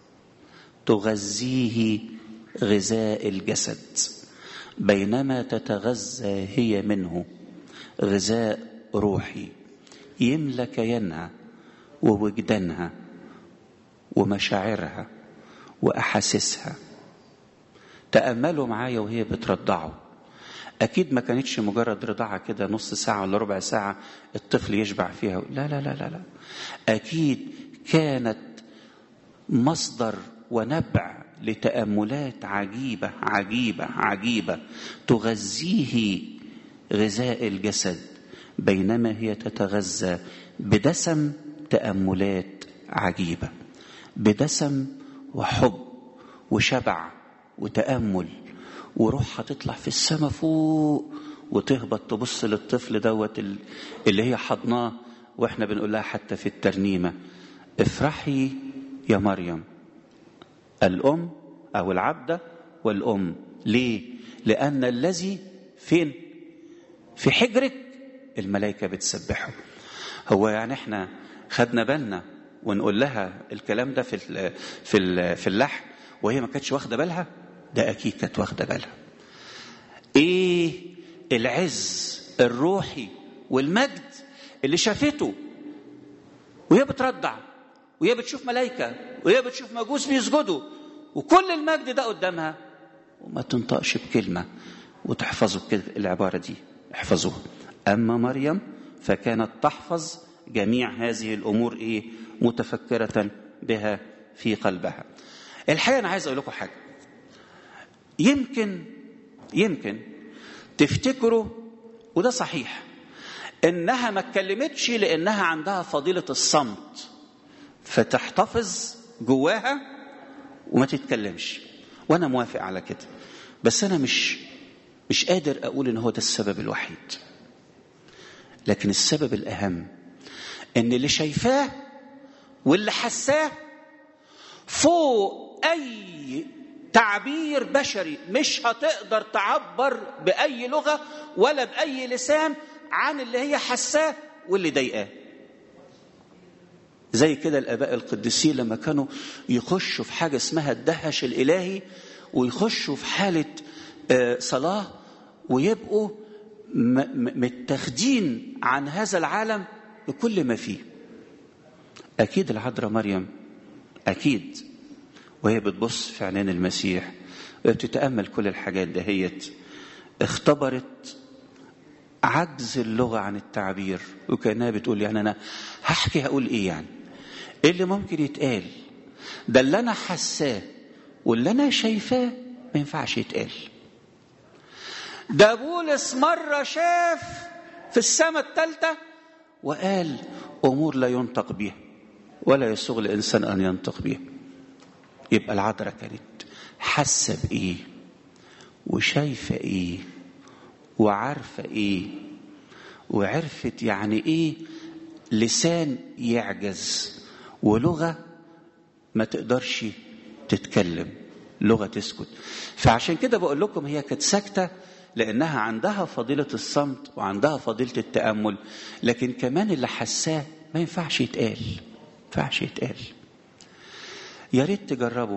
تغذيه غذاء الجسد بينما تتغذى هي منه غذاء روحي يملى كيانها ووجدانها ومشاعرها واحاسيسها تاملوا معايا وهي بترضعه اكيد ما كانتش مجرد رضاعه كده نص ساعه ولا ربع ساعه الطفل يشبع فيها لا لا لا لا لا اكيد كانت مصدر ونبع لتاملات عجيبه عجيبه عجيبه تغذيه غذاء الجسد بينما هي تتغذى بدسم تاملات عجيبه بدسم وحب وشبع وتامل وروحها تطلع في السماء فوق وتهبط تبص للطفل دوت اللي هي حضناه واحنا بنقول لها حتى في الترنيمه افرحي يا مريم الأم أو العبدة والأم ليه؟ لأن الذي فين؟ في حجرك الملائكة بتسبحه هو يعني احنا خدنا بالنا ونقول لها الكلام ده في ال في ال في اللحن وهي ما كانتش واخده بالها ده اكيد كانت واخده بالها ايه العز الروحي والمجد اللي شافته وهي بتردع وهي بتشوف ملائكه وهي بتشوف مجوس بيسجدوا وكل المجد ده قدامها وما تنطقش بكلمه وتحفظوا كده العباره دي احفظوها اما مريم فكانت تحفظ جميع هذه الامور ايه متفكره بها في قلبها الحقيقه انا عايز اقول لكم حاجه يمكن يمكن تفتكروا وده صحيح انها ما اتكلمتش لانها عندها فضيله الصمت فتحتفظ جواها وما تتكلمش وانا موافق على كده بس انا مش مش قادر اقول ان هو ده السبب الوحيد لكن السبب الاهم ان اللي شايفاه واللي حساه فوق اي تعبير بشري مش هتقدر تعبر باي لغه ولا باي لسان عن اللي هي حساه واللي ضايقاه زي كده الاباء القديسين لما كانوا يخشوا في حاجه اسمها الدهش الالهي ويخشوا في حاله صلاه ويبقوا متاخدين عن هذا العالم بكل ما فيه اكيد العذراء مريم اكيد وهي بتبص في عينين المسيح وهي بتتامل كل الحاجات دهيت اختبرت عجز اللغه عن التعبير وكانها بتقول يعني انا هحكي هقول ايه يعني ايه اللي ممكن يتقال ده اللي انا حساه واللي انا شايفاه ما ينفعش يتقال ده بولس مره شاف في السماء الثالثه وقال امور لا ينطق بها ولا يسوغ لانسان ان ينطق بها يبقى العذراء كانت حاسه بايه وشايفه ايه وعارفه ايه وعرفت يعني ايه لسان يعجز ولغه ما تقدرش تتكلم لغه تسكت فعشان كده بقول لكم هي كانت ساكته لانها عندها فضيله الصمت وعندها فضيله التامل لكن كمان اللي حساه ما ينفعش يتقال ما ينفعش يتقال يا ريت تجربوا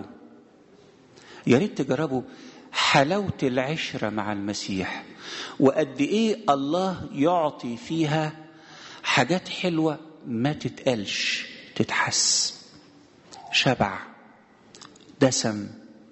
يا ريت تجربوا حلاوه العشره مع المسيح وقد ايه الله يعطي فيها حاجات حلوه ما تتقالش تتحس شبع دسم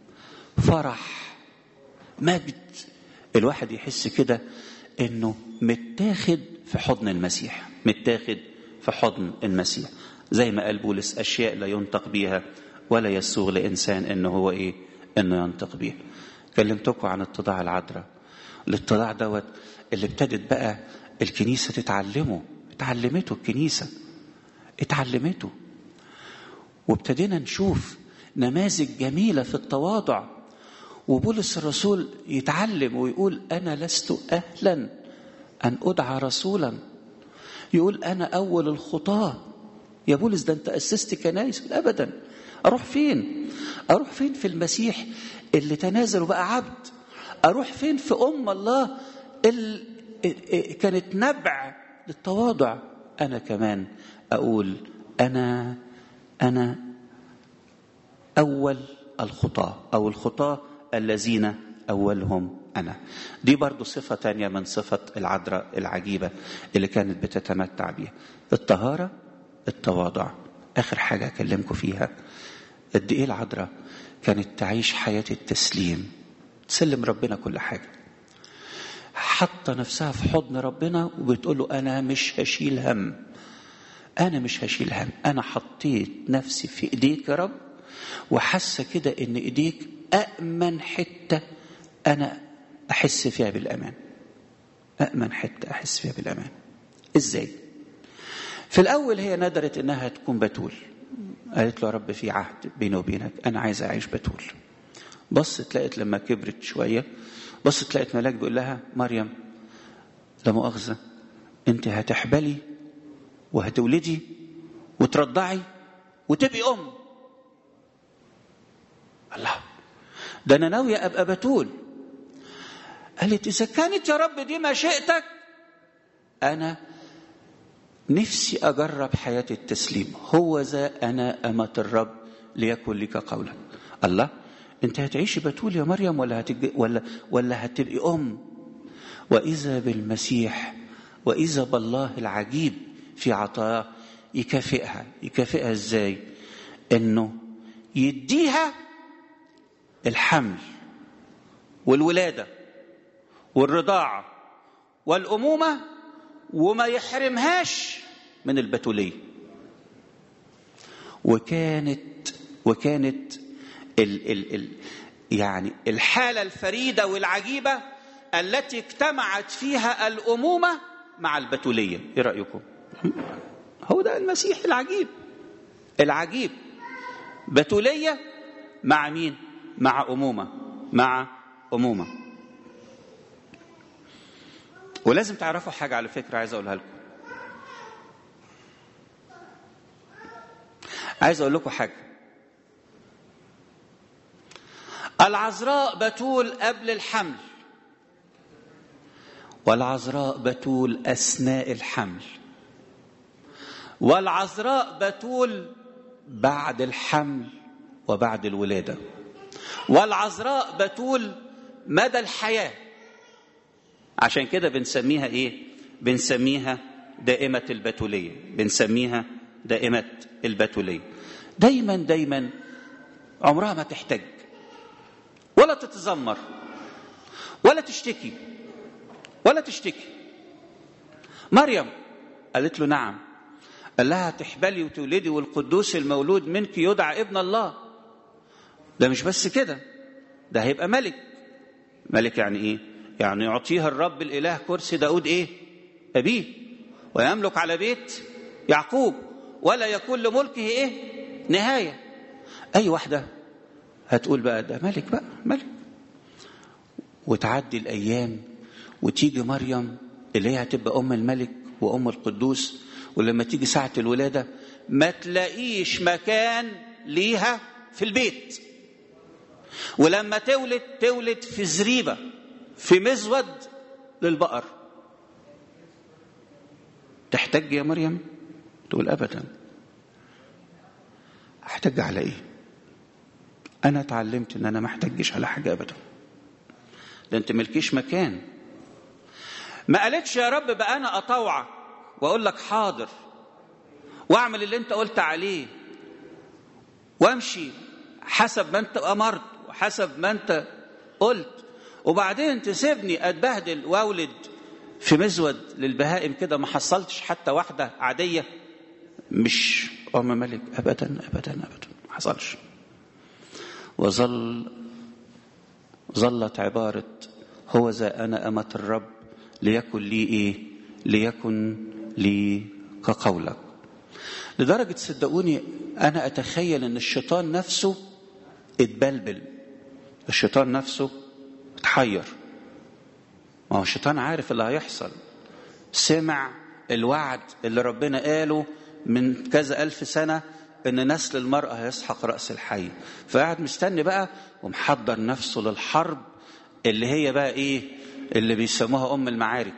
فرح مجد الواحد يحس كده انه متاخد في حضن المسيح متاخد في حضن المسيح زي ما قال بولس اشياء لا ينطق بيها ولا يسوغ لانسان انه هو ايه انه ينطق بيها كلمتكم عن اتضاع العذراء الاتضاع دوت اللي ابتدت بقى الكنيسه تتعلمه اتعلمته الكنيسه اتعلمته وابتدينا نشوف نماذج جميله في التواضع وبولس الرسول يتعلم ويقول انا لست اهلا ان ادعى رسولا يقول انا اول الخطاه يا بولس ده انت اسست كنايس ابدا اروح فين اروح فين في المسيح اللي تنازل وبقى عبد اروح فين في ام الله اللي كانت نبع للتواضع انا كمان اقول انا انا اول الخطاه او الخطاه الذين أولهم أنا دي برضو صفة تانية من صفة العذراء العجيبة اللي كانت بتتمتع بيها الطهارة التواضع آخر حاجة أكلمكم فيها قد إيه العذراء كانت تعيش حياة التسليم تسلم ربنا كل حاجة حاطة نفسها في حضن ربنا وبتقول له أنا مش هشيل هم أنا مش هشيل هم أنا حطيت نفسي في إيديك يا رب وحاسة كده إن إيديك أأمن حتة أنا أحس فيها بالأمان أأمن حتة أحس فيها بالأمان إزاي في الأول هي ندرت إنها تكون بتول قالت له يا رب في عهد بيني وبينك أنا عايز أعيش بتول بصت لقيت لما كبرت شوية بصت لقيت ملاك بيقول لها مريم لا مؤاخذة أنت هتحبلي وهتولدي وترضعي وتبقي أم الله ده انا ناويه ابقى بتول قالت اذا كانت يا رب دي مشيئتك انا نفسي اجرب حياه التسليم هو ذا انا امه الرب ليكن لك قولا الله انت هتعيشي بتول يا مريم ولا هتج... ولا ولا هتبقي ام واذا بالمسيح واذا بالله العجيب في عطاء يكافئها يكافئها ازاي انه يديها الحمل والولاده والرضاعه والامومه وما يحرمهاش من البتوليه وكانت وكانت ال ال ال يعني الحاله الفريده والعجيبه التي اجتمعت فيها الامومه مع البتوليه ايه رايكم هو ده المسيح العجيب العجيب بتوليه مع مين مع امومه مع امومه ولازم تعرفوا حاجه على فكره عايز اقولها لكم عايز اقول لكم حاجه العذراء بتول قبل الحمل والعذراء بتول اثناء الحمل والعذراء بتول بعد الحمل وبعد الولاده والعذراء بتول مدى الحياه عشان كده بنسميها ايه بنسميها دائمه البتوليه بنسميها دائمه البتوليه دايما دايما عمرها ما تحتاج ولا تتذمر ولا تشتكي ولا تشتكي مريم قالت له نعم قال لها تحبلي وتولدي والقدوس المولود منك يدعى ابن الله ده مش بس كده ده هيبقى ملك ملك يعني ايه يعني يعطيها الرب الاله كرسي داود ايه ابيه ويملك على بيت يعقوب ولا يكون لملكه ايه نهايه اي واحده هتقول بقى ده ملك بقى ملك وتعدي الايام وتيجي مريم اللي هي هتبقى ام الملك وام القدوس ولما تيجي ساعه الولاده ما تلاقيش مكان ليها في البيت ولما تولد تولد في زريبه في مزود للبقر تحتج يا مريم تقول ابدا احتج على ايه انا اتعلمت ان انا ما احتجش على حاجه ابدا ده انت ملكيش مكان ما قالتش يا رب بقى انا اطوعك واقول لك حاضر واعمل اللي انت قلت عليه وامشي حسب ما انت امرت وحسب ما انت قلت وبعدين تسيبني اتبهدل واولد في مزود للبهائم كده ما حصلتش حتى واحده عاديه مش ام ملك ابدا ابدا ابدا ما حصلش وظل ظلت عباره هو ذا انا امه الرب ليكن لي ايه ليكن لي كقولك لدرجه صدقوني انا اتخيل ان الشيطان نفسه اتبلبل الشيطان نفسه اتحير ما هو الشيطان عارف اللي هيحصل سمع الوعد اللي ربنا قاله من كذا ألف سنة إن نسل المرأة هيسحق رأس الحي فقاعد مستني بقى ومحضر نفسه للحرب اللي هي بقى إيه اللي بيسموها أم المعارك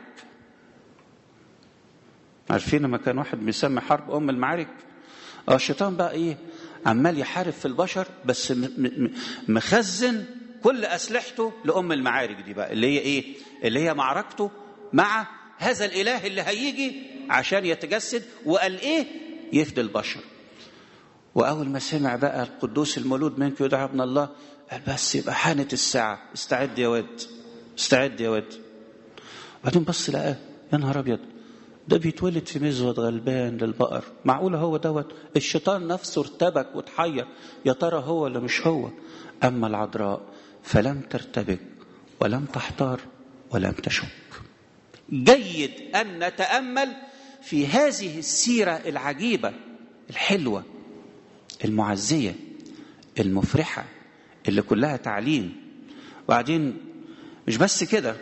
عارفين لما كان واحد بيسمي حرب أم المعارك اه الشيطان بقى إيه عمال يحارب في البشر بس مخزن كل اسلحته لام المعارك دي بقى اللي هي ايه اللي هي معركته مع هذا الاله اللي هيجي عشان يتجسد وقال ايه يفدي البشر واول ما سمع بقى القدوس المولود منك يدعى ابن الله قال بس يبقى حانت الساعه استعد يا واد استعد يا واد بعدين بص لقاه يا نهار ابيض ده بيتولد في مزود غلبان للبقر معقولة هو دوت الشيطان نفسه ارتبك وتحير يا ترى هو ولا مش هو أما العذراء فلم ترتبك ولم تحتار ولم تشك جيد أن نتأمل في هذه السيرة العجيبة الحلوة المعزية المفرحة اللي كلها تعليم وبعدين مش بس كده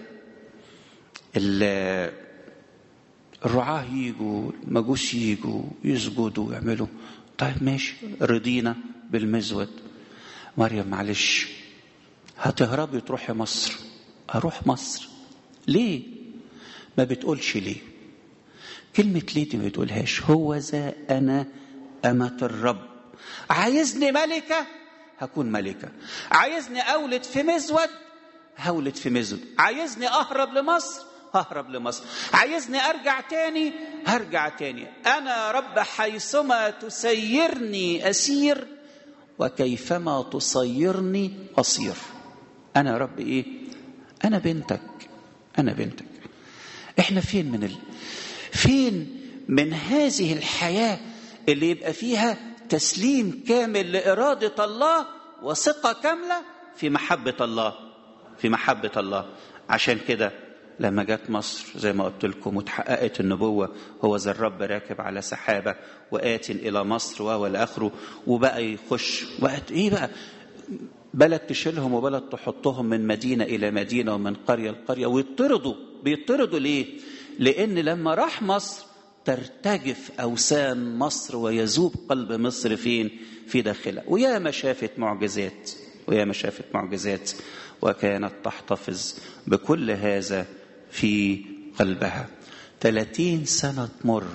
الرعاة يجوا المجوس يجوا يسجدوا ويعملوا طيب ماشي رضينا بالمزود مريم معلش هتهربي تروحي مصر اروح مصر ليه ما بتقولش ليه كلمة ليه دي ما بتقولهاش هو ذا أنا أمة الرب عايزني ملكة هكون ملكة عايزني أولد في مزود هولد في مزود عايزني أهرب لمصر ههرب لمصر عايزني أرجع تاني هرجع تاني أنا رب حيثما تسيرني أسير وكيفما تصيرني أصير أنا يا رب إيه أنا بنتك أنا بنتك إحنا فين من ال... فين من هذه الحياة اللي يبقى فيها تسليم كامل لإرادة الله وثقة كاملة في محبة الله في محبة الله عشان كده لما جت مصر زي ما قلت لكم وتحققت النبوة هو ذا الرب راكب على سحابة وآت إلى مصر وهو لآخره وبقى يخش وقت إيه بقى بلد تشيلهم وبلد تحطهم من مدينة إلى مدينة ومن قرية لقرية ويطردوا بيطردوا ليه؟ لأن لما راح مصر ترتجف أوسان مصر ويذوب قلب مصر فين؟ في داخلها ويا ما شافت معجزات ويا ما شافت معجزات وكانت تحتفظ بكل هذا في قلبها ثلاثين سنة تمر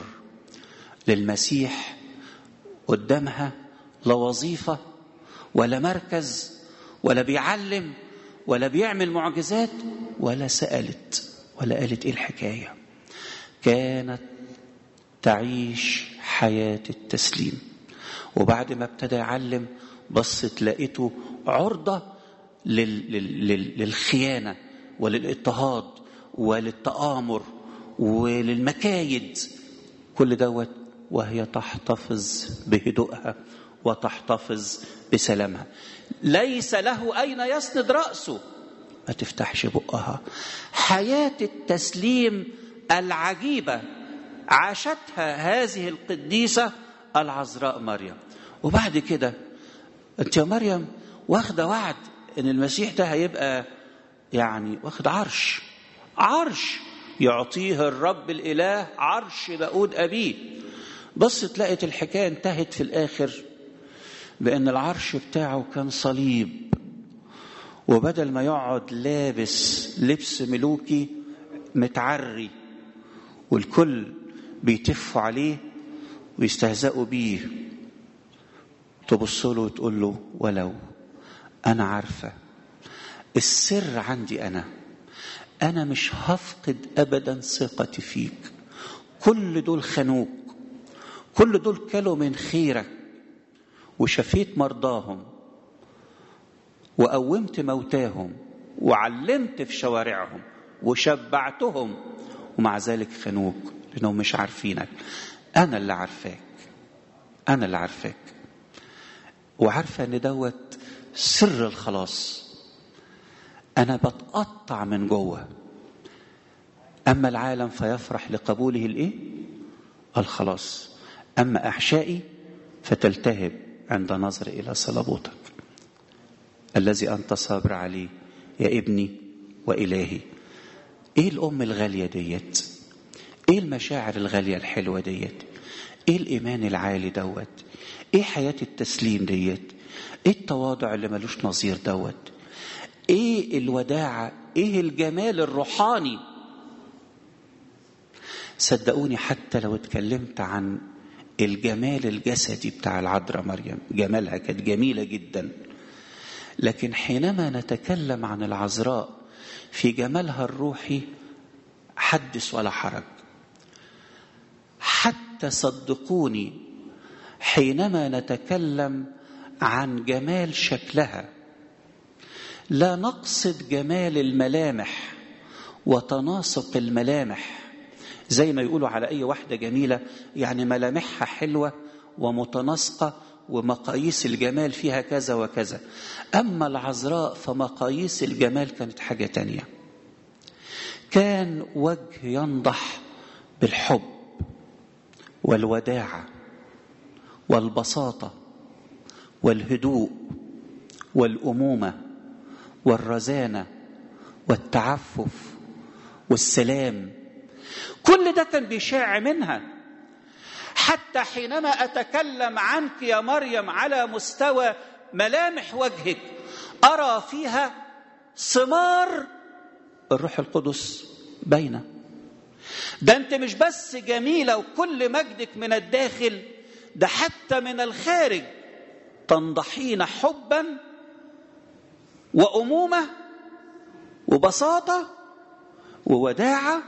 للمسيح قدامها لا وظيفة ولا مركز ولا بيعلم ولا بيعمل معجزات ولا سألت ولا قالت ايه الحكاية كانت تعيش حياة التسليم وبعد ما ابتدى يعلم بصت لقيته عرضة لل لل للخيانة وللاضطهاد وللتآمر وللمكايد كل دوت وهي تحتفظ بهدوءها وتحتفظ بسلامها ليس له أين يسند رأسه ما تفتحش بقها حياة التسليم العجيبة عاشتها هذه القديسة العذراء مريم وبعد كده انت يا مريم واخده وعد ان المسيح ده هيبقى يعني واخد عرش عرش يعطيه الرب الاله عرش بقود ابيه بص تلاقت الحكايه انتهت في الاخر بان العرش بتاعه كان صليب وبدل ما يقعد لابس لبس ملوكي متعري والكل بيتفوا عليه ويستهزئوا بيه تبص له وتقول له ولو انا عارفه السر عندي انا انا مش هفقد ابدا ثقتي فيك كل دول خانوك كل دول كلوا من خيرك وشفيت مرضاهم وقومت موتاهم وعلمت في شوارعهم وشبعتهم ومع ذلك خانوك لانهم مش عارفينك انا اللي عارفاك انا اللي عارفاك وعارفه ان دوت سر الخلاص انا بتقطع من جوه اما العالم فيفرح لقبوله الايه الخلاص اما احشائي فتلتهب عند نظر الى صلبوتك الذي انت صابر عليه يا ابني والهي ايه الام الغاليه ديت ايه المشاعر الغاليه الحلوه ديت ايه الايمان العالي دوت ايه حياه التسليم ديت ايه التواضع اللي ملوش نظير دوت ايه الوداعه ايه الجمال الروحاني صدقوني حتى لو اتكلمت عن الجمال الجسدي بتاع العذراء مريم جمالها كانت جميله جدا لكن حينما نتكلم عن العذراء في جمالها الروحي حدث ولا حرج حتى صدقوني حينما نتكلم عن جمال شكلها لا نقصد جمال الملامح وتناسق الملامح زي ما يقولوا على اي واحده جميله يعني ملامحها حلوه ومتناسقه ومقاييس الجمال فيها كذا وكذا اما العذراء فمقاييس الجمال كانت حاجه تانيه كان وجه ينضح بالحب والوداعه والبساطه والهدوء والامومه والرزانه والتعفف والسلام كل ده كان بيشاع منها حتى حينما اتكلم عنك يا مريم على مستوى ملامح وجهك أرى فيها ثمار الروح القدس باينة ده أنت مش بس جميلة وكل مجدك من الداخل ده حتى من الخارج تنضحين حبا وأمومة وبساطة ووداعة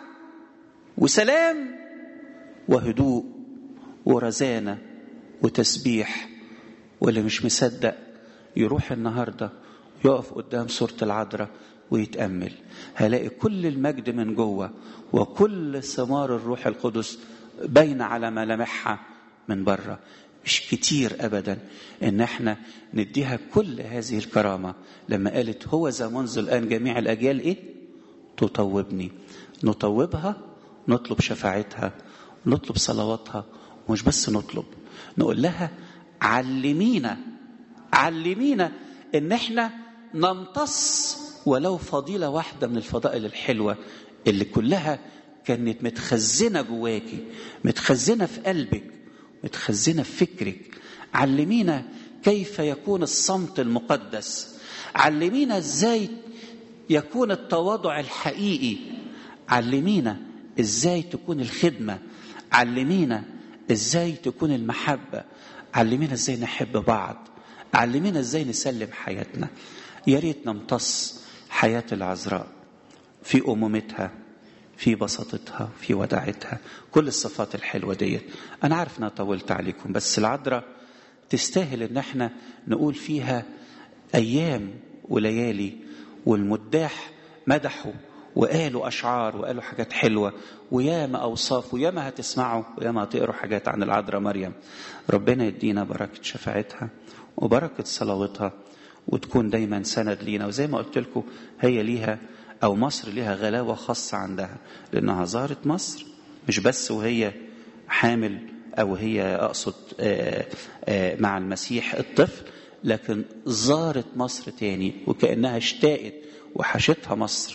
وسلام وهدوء ورزانة وتسبيح واللي مش مصدق يروح النهارده يقف قدام صورة العذراء ويتأمل هلاقي كل المجد من جوه وكل ثمار الروح القدس باينة على ملامحها من بره مش كتير أبدا إن احنا نديها كل هذه الكرامة لما قالت هو ذا منذ الآن جميع الأجيال إيه؟ تطوبني نطوبها نطلب شفاعتها نطلب صلواتها ومش بس نطلب نقول لها علمينا علمينا ان احنا نمتص ولو فضيله واحده من الفضائل الحلوه اللي كلها كانت متخزنه جواكي متخزنه في قلبك متخزنه في فكرك علمينا كيف يكون الصمت المقدس علمينا ازاي يكون التواضع الحقيقي علمينا ازاي تكون الخدمه علمينا ازاي تكون المحبه علمينا ازاي نحب بعض علمينا ازاي نسلم حياتنا يا ريت نمتص حياه العذراء في امومتها في بساطتها في وداعتها كل الصفات الحلوه ديت انا عارف ان انا طولت عليكم بس العذراء تستاهل ان احنا نقول فيها ايام وليالي والمداح مدحوا وقالوا اشعار وقالوا حاجات حلوه وياما اوصاف وياما هتسمعوا وياما هتقروا حاجات عن العذراء مريم ربنا يدينا بركه شفاعتها وبركه صلواتها وتكون دايما سند لينا وزي ما قلت لكم هي ليها او مصر ليها غلاوه خاصه عندها لانها زارت مصر مش بس وهي حامل او هي اقصد آآ آآ مع المسيح الطفل لكن زارت مصر تاني وكانها اشتاقت وحشتها مصر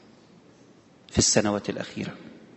في السنوات الاخيره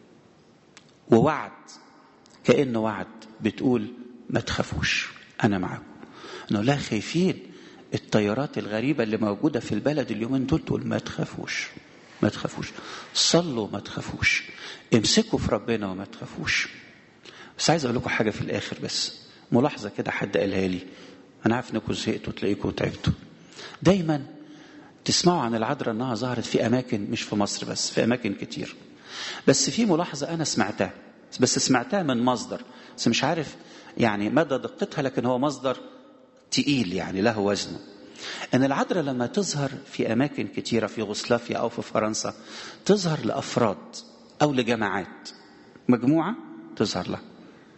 ووعد كانه وعد بتقول ما تخافوش انا معاكم انه لا خايفين التيارات الغريبه اللي موجوده في البلد اليومين دول تقول ما تخافوش ما تخافوش صلوا ما تخافوش امسكوا في ربنا وما تخافوش بس عايز اقول لكم حاجه في الاخر بس ملاحظه كده حد قالها لي انا عارف انكم زهقتوا تلاقيكم تعبتوا دايما تسمعوا عن العذراء انها ظهرت في اماكن مش في مصر بس في اماكن كتير بس في ملاحظه انا سمعتها بس سمعتها من مصدر بس مش عارف يعني مدى دقتها لكن هو مصدر تقيل يعني له وزنه ان العذراء لما تظهر في اماكن كتيره في يوغوسلافيا او في فرنسا تظهر لافراد او لجماعات مجموعه تظهر لها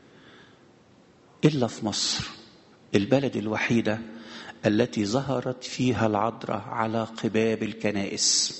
الا في مصر البلد الوحيده التي ظهرت فيها العذراء على قباب الكنائس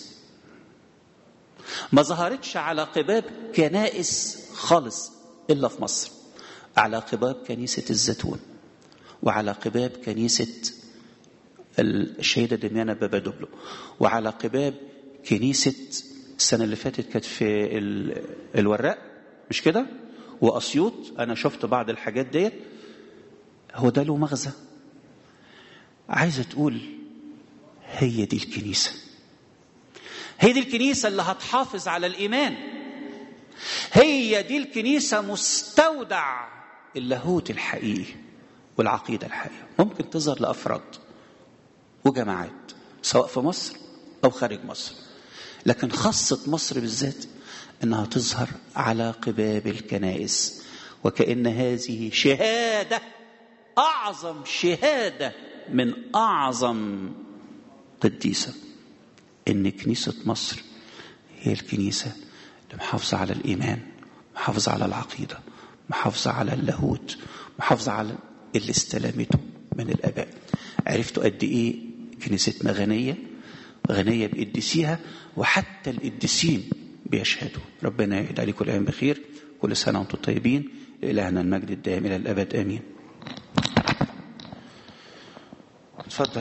ما ظهرتش على قباب كنائس خالص الا في مصر على قباب كنيسه الزيتون وعلى قباب كنيسه الشهيده دميانه بابا دوبلو وعلى قباب كنيسه السنه اللي فاتت كانت في الوراق مش كده واسيوط انا شفت بعض الحاجات ديت هو ده له مغزى عايزه تقول هي دي الكنيسه هي دي الكنيسه اللي هتحافظ على الايمان هي دي الكنيسه مستودع اللاهوت الحقيقي والعقيده الحقيقيه ممكن تظهر لافراد وجماعات سواء في مصر او خارج مصر لكن خاصه مصر بالذات انها تظهر على قباب الكنائس وكان هذه شهاده اعظم شهاده من اعظم قديسه ان كنيسه مصر هي الكنيسه اللي محافظه على الايمان محافظه على العقيده محافظه على اللاهوت محافظه على اللي استلمته من الاباء عرفتوا قد ايه كنيستنا غنيه غنيه بقديسيها وحتى القديسين بيشهدوا ربنا يعيد عليكم الايام بخير كل سنه وانتم طيبين لالهنا المجد الدائم الى الابد امين اتفضل